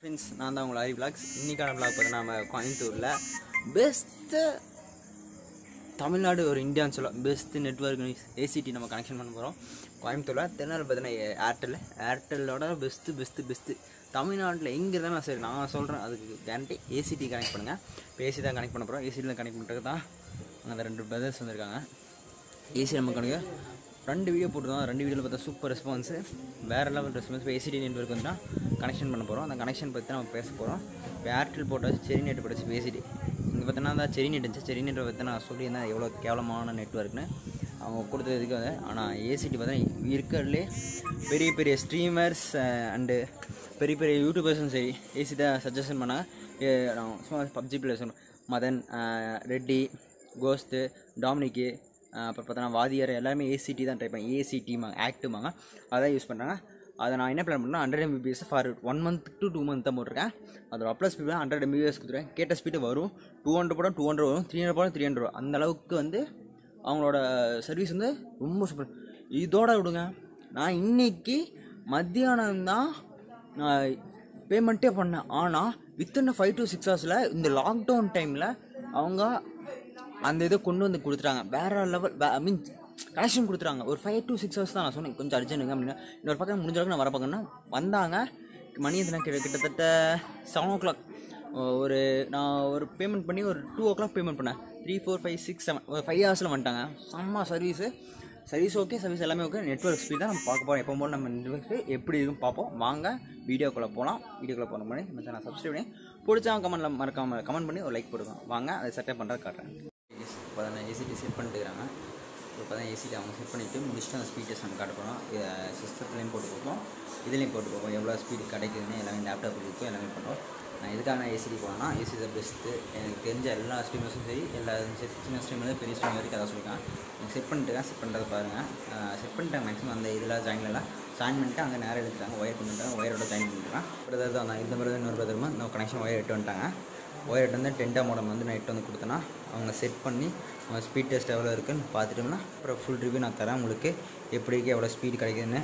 friends நான் தான் உங்கள் ஹரி விளாக்ஸ் இன்னைக்கான விளாக் பார்த்தா நம்ம கோயம்புத்தூரில் பெஸ்ட்டு தமிழ்நாடு ஒரு இந்தியான்னு சொல்லலாம் பெஸ்ட்டு நெட்ஒர்க் ஏசிடி நம்ம கனெக்ஷன் பண்ண போகிறோம் கோயம்புத்தூரில் தென்னாடு பார்த்தீங்கன்னா ஏர்டெல் ஏர்டெல்லோட பெஸ்ட்டு பெஸ்ட்டு பெஸ்ட்டு தமிழ்நாட்டில் எங்கே இருந்தாலும் சரி நான் சொல்கிறேன் அதுக்கு கேரண்டி ஏசிடி கனெக்ட் பண்ணுங்கள் இப்போ ஏசி தான் கனெக்ட் பண்ண போகிறோம் ஏசியில் கனெக்ட் பண்ணுறதுக்கு தான் அந்த ரெண்டு பிரதர்ஸ் வந்திருக்காங்க ஏசி நம்ம கணக்கு ரெண்டு வீடியோ போட்டுருந்தோம் ரெண்டு வீடியோவில் பார்த்தா சூப்பர் ரெஸ்பான்ஸு வேறு லெவல் ரெஸ்பான்ஸ் இப்போ ஏசிடி நெட்ஒர்க் வந்து கனெக்ஷன் பண்ண போகிறோம் அந்த கனெக்ஷன் பற்றி நம்ம பேச போகிறோம் இப்போ ஏர்டெல் போட்டாச்சு செரி நெட் போட்டாச்சு ஏசிடி இங்கே பார்த்தோன்னா அந்த செரி நெட் இருந்துச்சு செரி நெட்டை பற்றி நான் சொல்லியிருந்தேன் எவ்வளோ கேவலமான நெட்ஒர்க்னு அவங்க கொடுத்ததுக்கு வந்து ஆனால் ஏசிடி பார்த்தா இருக்கிறதுலே பெரிய பெரிய ஸ்ட்ரீமர்ஸ் அண்டு பெரிய பெரிய யூடியூபர்ஸும் சரி ஏசி தான் சஜஷன் பண்ணாங்க நான் சும்மா பப்ஜி பிளேயர் சொன்னேன் மதன் அஹ், ரெட்டி கோஸ்ட்டு டாமினிக்கு அஹ் அப்புறம் பார்த்தோன்னா வாதியார் எல்லாருமே ஏசிடி தான் டைப் பண்ணி ஏசிடிமாங்க ஆக்டிவாங்க அதான் யூஸ் பண்ணுறாங்க அதை நான் என்ன பிளான் பண்ணேன் hundred MBPS for one month to two month தான் போட்டிருக்கேன் அதோட அப்ளஸ் ஸ்பீட் ஹண்ட்ரட் எம்பிபிஎஸ் கொடுத்துருவேன் கேட்ட ஸ்பீடு வரும் டூ ஹண்ட்ரட் போட டூ ஹண்ட்ரட் வரும் த்ரீ ஹண்ட்ரட் போட த்ரீ ஹண்ட்ரட் அந்த அளவுக்கு வந்து அவங்களோட சர்வீஸ் வந்து ரொம்ப சூப்பர் இதோட விடுங்க நான் இன்னைக்கு மத்தியானம் தான் நான் பேமெண்ட்டே பண்ணேன் ஆனால் வித்தின் ஃபைவ் டு சிக்ஸ் ஹவர்ஸில் இந்த லாக்டவுன் டைமில் அவங்க அந்த இதை கொண்டு வந்து கொடுத்துட்டாங்க வேற லெவல் ஐ மீன் கனெக்ஷன் கொடுத்துறாங்க ஒரு ஃபைவ் டு சிக்ஸ் ஹவர்ஸ் தான் நான் சொன்னேன் கொஞ்சம் அர்ஜென்ட்டுங்க அப்படின்னா இன்னொரு பக்கம் முடிஞ்ச அளவுக்கு நான் வர பார்க்கணும்னா வந்தாங்க மணி எத்தனை கிட்ட கிட்டத்தட்ட செவன் ஓ கிளாக் ஒரு நான் ஒரு பேமெண்ட் பண்ணி ஒரு டூ ஓ கிளாக் பேமெண்ட் பண்ணேன் three four five six seven ஒரு ஃபைவ் ஹவர்ஸில் வந்துட்டாங்க செம்ம சர்வீஸு சர்வீஸ் ஓகே சர்வீஸ் எல்லாமே ஓகே நெட்ஒர்க் ஸ்பீட் தான் நம்ம பார்க்க போகிறோம் எப்போ போல நம்ம நெட்ஒர்க் ஸ்பீட் எப்படி இருக்குன்னு பார்ப்போம் வாங்க வீடியோக்குள்ளே போகலாம் வீடியோக்குள்ளே போன முன்னாடி நம்ம சேனல் சப்ஸ்கிரைப் பண்ணி பிடிச்சா கமெண்ட்டில் மறக்காம கமெண்ட் பண்ணி ஒரு லைக் போடுங்க வாங்க அதை செட்டப் பண்ணுறது காட்டுறேன் இப்போ தான் ஏசிடி செட் பண்ணிட்டுருக்காங்க இப்போ தான் ஏசிடி அவங்க செட் பண்ணிவிட்டு முடிச்சுட்டு அந்த ஸ்பீட் டெஸ்ட் நம்ம காட்ட போகிறோம் சிஸ்டத்துலேயும் போட்டு கொடுப்போம் இதுலேயும் போட்டு பார்ப்போம் எவ்வளோ ஸ்பீடு கிடைக்குதுன்னு எல்லாமே லேப்டாப் இருக்கும் எல்லாமே பண்ணுறோம் நான் எதுக்காக ஏசிடி போனேன்னா ஏசி த பெஸ்ட்டு எனக்கு தெரிஞ்ச எல்லா ஸ்ட்ரீமர்ஸும் சரி எல்லா செட் சின்ன ஸ்ட்ரீமர் பெரிய ஸ்ட்ரீமர் வரைக்கும் அதை சொல்லியிருக்கேன் எனக்கு செட் பண்ணிட்டு செட் பண்ணுறதை பாருங்கள் செட் பண்ணிட்டேன் மேக்ஸிமம் அந்த இதில் ஜாயின்லாம் ஜாயின் பண்ணிட்டு அங்கே நேரம் எடுத்துட்டாங்க ஒயர் பண்ணிட்டாங்க ஒயரோட ஜாயின் பண்ணிட்டாங்க பிரதர் தான் இந்த மாதிரி இன்னொரு பிரதருமா இன்னொரு கனெக்ஷன் ஒயர் எட்டு வந்துட்டாங்க ஒயர் எட்டு வந்து டென்டா மாடல் வந்து நான் எட்டு வந்து கொடுத்தேன்னா அவங்க செட் பண்ணி அவங்க ஸ்பீட் டெஸ்ட் எவ்வளோ இருக்குன்னு பார்த்துட்டோம்னா அப்புறம் ஃபுல் ரிவ்யூ நான் தரேன் உங்களுக்கு எப்படி இருக்கு எவ்வளோ ஸ்பீட் கிடைக்குதுன்னு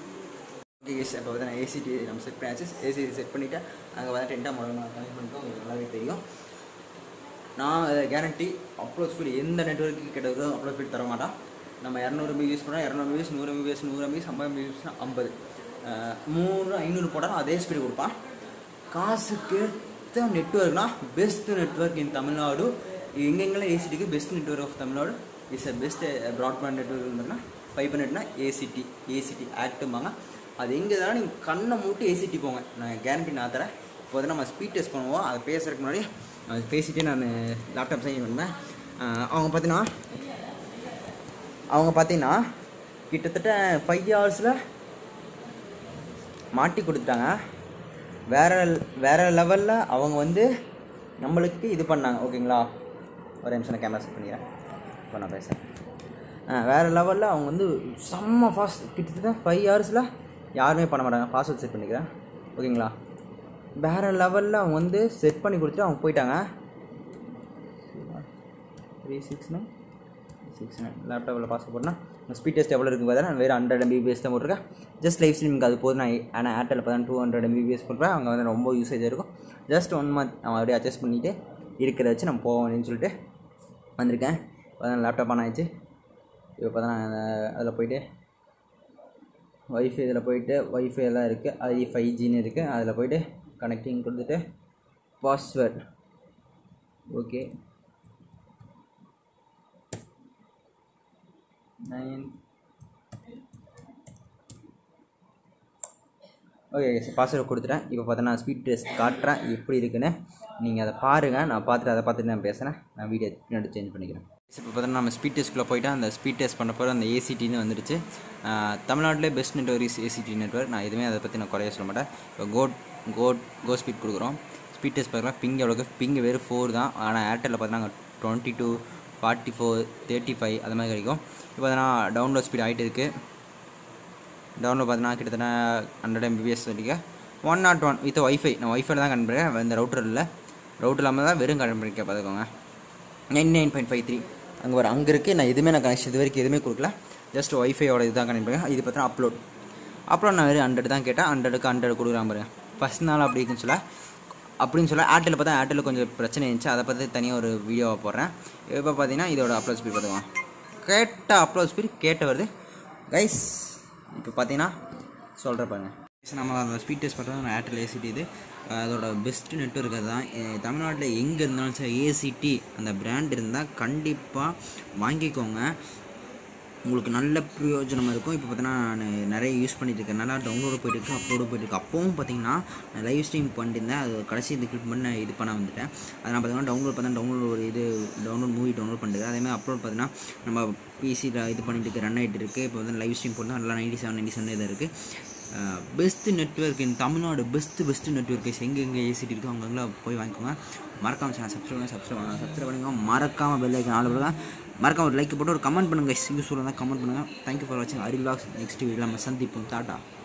ஓகே எஸ் இப்போ வந்து நான் ஏசிடி நம்ம செட் பண்ணியாச்சு ஏசி செட் பண்ணிவிட்டு அங்கே வந்து டென்டா மாடல் நான் கனெக்ட் பண்ணிட்டு உங்களுக்கு நல்லாவே தெரியும் நான் கேரண்டி அப்லோட் ஸ்பீட் எந்த நெட்ஒர்க்கு கிடையாதோ அப்லோட் ஸ்பீட் தர மாட்டான் நம்ம இரநூறு எம்பி யூஸ் பண்ணால் இரநூறு யூஸ் நூறு எம்பி யூஸ் நூறு எம்பி ஐம்பது எம்பி யூஸ்னா ஐம்பது மூணு ஐநூறு போட்டாலும் அதே ஸ்பீடு கொடுப்பான் காசுக்கு ஏற்ற நெட்ஒர்க்னா பெஸ்ட் நெட்ஒர்க் இன் தமிழ்நாடு எங்கெங்கெல்லாம் ஏசிடிக்கு best network of Tamil Nadu is a best broadband network இருந்ததுன்னா ஃபைபர் நெட்னா ஏசிடி ஏசிடி ஆக்டும்பாங்க அது எங்கே இருந்தாலும் நீங்கள் கண்ணை மூட்டி ஏசிடி போங்க நான் கேரண்டி நான் தரேன் இப்போ வந்து நம்ம ஸ்பீட் டெஸ்ட் பண்ணுவோம் அதை பேசுறதுக்கு முன்னாடி அது பேசிட்டு நான் லேப்டாப் சைன் பண்ணுவேன் அஹ் அவங்க பார்த்தீங்கன்னா அவங்க பார்த்தீங்கன்னா கிட்டத்தட்ட ஃபைவ் ஹவர்ஸில் மாட்டி கொடுத்துட்டாங்க வேற வேற லெவலில் அவங்க வந்து நம்மளுக்கு இது பண்ணாங்க ஓகேங்களா ஒரு நிமிஷம் நான் கேமரா செட் பண்ணிக்கிறேன் இப்போ நான் பேசுகிறேன் வேறு லெவலில் அவங்க வந்து செம்ம ஃபாஸ்ட் கிட்டத்தட்ட ஃபைவ் ஹவர்ஸில் யாருமே பண்ண மாட்டாங்க பாஸ்வேர்ட் செட் பண்ணிக்கிறேன் ஓகேங்களா வேறு லெவலில் அவங்க வந்து செட் பண்ணி கொடுத்துட்டு அவங்க போயிட்டாங்க three six nine six nine லேப்டாப்பில் பாஸ் போட்டேன்னா ஸ்பீட் டெஸ்ட் எவ்வளோ இருக்குது பார்த்தா நான் வேறு ஹண்ட்ரட் எம்பிபிஎஸ் தான் போட்டிருக்கேன் ஜஸ்ட் லைஃப் ஸ்ட்ரீமிங் அது போதும் நான் ஆனால் ஏர்டெல் பார்த்தா டூ ஹண்ட்ரட் எம்பிபிஎஸ் போட்டுருப்பேன் அங்கே வந்து ரொம்ப யூசேஜ் இருக்கும் ஜஸ்ட் ஒன் மந்த் நான் அப்படியே அட்ஜஸ்ட் பண்ணிவிட்டு இருக்கிறத வச்சு நம்ம போவோம் அப்படின்னு சொல்லிட்டு வந்திருக்கேன் இப்போ தான் லேப்டாப் ஆன் ஆயிடுச்சு இப்போ பார்த்தா நான் அதில் போயிட்டு ஒய்ஃபை இதில் போயிட்டு ஒய்ஃபை எல்லாம் இருக்குது அது ஃபைவ் ஜின்னு இருக்குது அதில் போயிட்டு கனெக்டிங் கொடுத்துட்டு password okay nine okay password கொடுத்துட்டேன் இப்போ பார்த்தா நான் ஸ்பீட் டெஸ்ட் காட்டுறேன் எப்படி இருக்குன்னு நீங்கள் அதை பாருங்கள் நான் பார்த்துட்டு அதை பார்த்துட்டு நான் பேசுகிறேன் நான் வீடியோ பின்னாடி சேஞ்ச் பண்ணிக்கிறேன் இப்போ பார்த்தா நம்ம ஸ்பீட் டெஸ்ட்டில் போயிட்டு அந்த ஸ்பீட் டெஸ்ட் பண்ண போகிற அந்த ஏசிடின்னு வந்துடுச்சு ஆஹ் தமிழ்நாட்டிலே best network is ACT network நான் எதுவுமே அதை பற்றி நான் குறைய சொல்ல மாட்டேன் இப்போ கோட் கோட் கோ ஸ்பீட் கொடுக்குறோம் ஸ்பீட் டெஸ்ட் பார்க்கலாம் பிங் எவ்வளோக்கு பிங் வெறும் ஃபோர் தான் ஆனால் ஏர்டெல்லில் பார்த்தீங்கன்னா twenty two forty four thirty five அது மாதிரி கிடைக்கும் இப்போ பார்த்தீங்கன்னா டவுன்லோட் ஸ்பீட் ஆகிட்டு இருக்குது டவுன்லோட் பார்த்தீங்கன்னா கிட்டத்தட்ட ஹண்ட்ரட் எம்பிபிஎஸ் வரைக்கும் one not one with wifi நான் ஒய்ஃபை தான் கனெக்ட் பண்ணுறேன் இந்த ரவுட்டர் இல்லை ரவுட்டர் இல்லாமல் தான் வெறும் கனெக்ட் பண்ணிக்க பார்த்துக்கோங்க nine nine point five three அங்கே வர அங்கே இருக்குது நான் எதுவுமே நான் கனெக்ஷன் இது வரைக்கும் எதுவுமே கொடுக்கல ஜஸ்ட் ஒய்ஃபையோட இதுதான் கனெக்ட் பண்ணேன் இது பார்த்தீங்கன்னா அப்லோட் அப்புறம் நான் வெறும் ஹண்ட்ரட் தான் கேட்டேன் ஹண்ட்ரடுக்கு ஹண்ட்ரட் கொடுக்குறான் பாருங்க ஃபஸ்ட் நாள் அப்படி இருக்குன்னு சொல்ல அப்படின்னு சொல்ல ஏர்டெல் பார்த்தா ஏர்டெல்ல கொஞ்சம் பிரச்சனை இருந்துச்சு அதை பற்றி தனியாக ஒரு வீடியோவை போடுறேன் இப்போ பார்த்தீங்கன்னா இதோட அப்லோட் ஸ்பீட் பார்த்துக்கலாம் கேட்ட அப்லோட் ஸ்பீட் கேட்ட வருது கைஸ் இப்போ பார்த்தீங்கன்னா சொல்கிற பாருங்க Guys, நம்ம அந்த ஸ்பீட் டெஸ்ட் பண்ணுறது நான் ஏர்டெல் ஏசிடி இது அதோட பெஸ்ட் நெட்ஒர்க் அதுதான் அஹ் தமிழ்நாட்டில் எங்கே இருந்தாலும் சரி ஏசிடி அந்த பிராண்ட் இருந்தால் கண்டிப்பாக வாங்கிக்கோங்க உங்களுக்கு நல்ல பிரயோஜனமாக இருக்கும் இப்போ பார்த்தீங்கன்னா நான் நிறைய யூஸ் பண்ணிட்டு இருக்கேன் நல்லா டவுன்லோடு போயிட்டு இருக்கு அப்லோடு போயிட்டு இருக்கு அப்பவும் பார்த்தீங்கன்னா நான் லைவ் ஸ்ட்ரீம் பண்ணியிருந்தேன் அது கடைசி இது கிளிக் பண்ணி நான் இது பண்ண வந்துட்டேன் அதை நான் பார்த்தீங்கன்னா டவுன்லோட் பண்ணேன் டவுன்லோட் ஒரு இது டவுன்லோட் மூவி டவுன்லோட் பண்ணிட்டு அதேமாதிரி அப்லோட் பார்த்தீங்கன்னா நம்ம பிசியில் இது பண்ணிட்டு இருக்கு ரன் ஆகிட்டு இருக்குது இப்போ வந்து லைவ் ஸ்ட்ரீம் போட்டு நல்லா நைன்டி செவன் நைன்டி செவன் இதாக இருக்குது best network in Tamil Nadu best best network எங்கே எங்கே ஏசிடி இருக்கோ அங்கெல்லாம் போய் வாங்கிக்கோங்க மறக்காம சேனல் சப்ஸ்கிரைப் பண்ணுங்க சப்ஸ்கிரைப் பண்ணுங்க சப்ஸ்கிரைப் பண்ணுங்க மறக்காம பெல் ஐக்கன் ஆள் பண்ணுங்க மறக்காம ஒரு லைக் போட்டு ஒரு கமெண்ட் பண்ணுங்க யூஸ்ஃபுல்லாக தான் கமெண்ட் பண்ணுங்க தேங்க்யூ ஃபார் வாட்சிங் அரி லாக்ஸ் நெக்ஸ்ட் வீடியோ நம்ம சந்திப்போம் டாட்டா